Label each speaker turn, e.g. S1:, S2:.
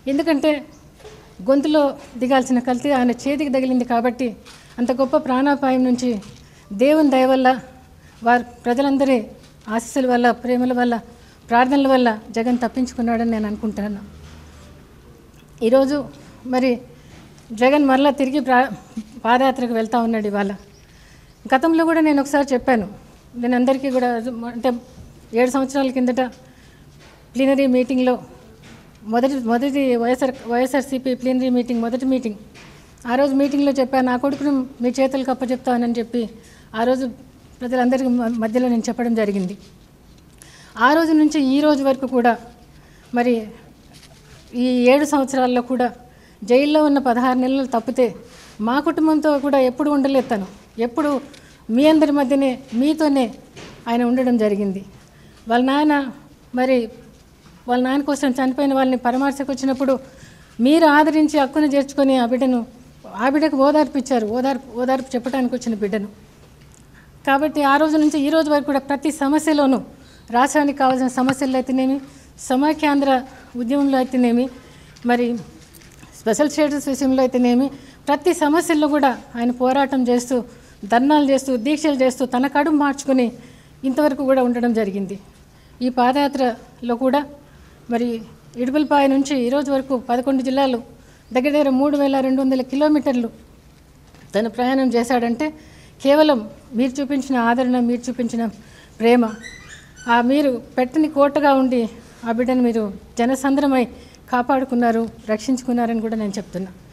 S1: ఎందుకంటే గొంతులో దిగాల్సిన కల్తీ ఆయన చేతికి తగిలింది కాబట్టి అంత గొప్ప ప్రాణాపాయం నుంచి దేవుని దయ వల్ల వారి ప్రజలందరి ఆశీస్సుల వల్ల ప్రేమల వల్ల ప్రార్థనల వల్ల జగన్ తప్పించుకున్నాడని నేను అనుకుంటున్నాను ఈరోజు మరి జగన్ మరలా తిరిగి ప్రా పాదయాత్రకు వెళ్తూ ఉన్నాడు ఇవాళ గతంలో కూడా నేను ఒకసారి చెప్పాను నేను అందరికీ కూడా అంటే ఏడు సంవత్సరాల కిందట ప్లీనరీ మీటింగ్లో మొదటి మొదటి వైఎస్ఆర్ వైఎస్ఆర్సీపీ ప్లీనరీ మీటింగ్ మొదటి మీటింగ్ ఆ రోజు మీటింగ్లో చెప్పాను నా కొడుకును మీ చేతులకు అప్పచెప్తానని చెప్పి ఆ రోజు ప్రజలందరికీ మ- మధ్యలో నేను చెప్పడం జరిగింది ఆ రోజు నుంచి ఈ రోజు వరకు కూడా మరి ఈ ఏడు సంవత్సరాల్లో కూడా జైల్లో ఉన్న పదహారు నెలలు తప్పితే మా కుటుంబంతో కూడా ఎప్పుడు ఉండలేదు తను ఎప్పుడు మీ అందరి మధ్యనే మీతోనే ఆయన ఉండడం జరిగింది వాళ్ళ నాన్న మరి వాళ్ళ నాన్న కోసం చనిపోయిన వాళ్ళని పరామర్శకు వచ్చినప్పుడు మీరు ఆదరించి హక్కును చేర్చుకొని ఆ బిడ్డను ఆ బిడ్డకు ఓదార్పు ఇచ్చారు ఓదార్పు ఓదార్పు చెప్పడానికి వచ్చిన బిడ్డను కాబట్టి ఆ రోజు నుంచి ఈ రోజు వరకు కూడా ప్రతి సమస్యలోనూ రాష్ట్రానికి కావాల్సిన సమస్యలు అయితేనేమి సమాఖ్యాంధ్ర ఉద్యమంలో అయితేనేమి మరి స్పెషల్ స్టేటస్ విషయంలో అయితేనేమి ప్రతి సమస్యల్లో కూడా ఆయన పోరాటం చేస్తూ ధర్నాలు చేస్తూ దీక్షలు చేస్తూ తన కడుపు మార్చుకొని ఇంతవరకు కూడా ఉండడం జరిగింది ఈ పాదయాత్రలో కూడా మరి ఇడుపులపాయ నుంచి ఈరోజు వరకు పదకొండు జిల్లాలు దగ్గర దగ్గర మూడు వేల రెండు వందల కిలోమీటర్లు తను ప్రయాణం చేశాడంటే కేవలం మీరు చూపించిన ఆదరణ మీరు చూపించిన ప్రేమ ఆ మీరు పెట్టని కోటగా ఉండి ఆ బిడ్డను మీరు జనసంద్రమై కాపాడుకున్నారు రక్షించుకున్నారని కూడా నేను చెప్తున్నా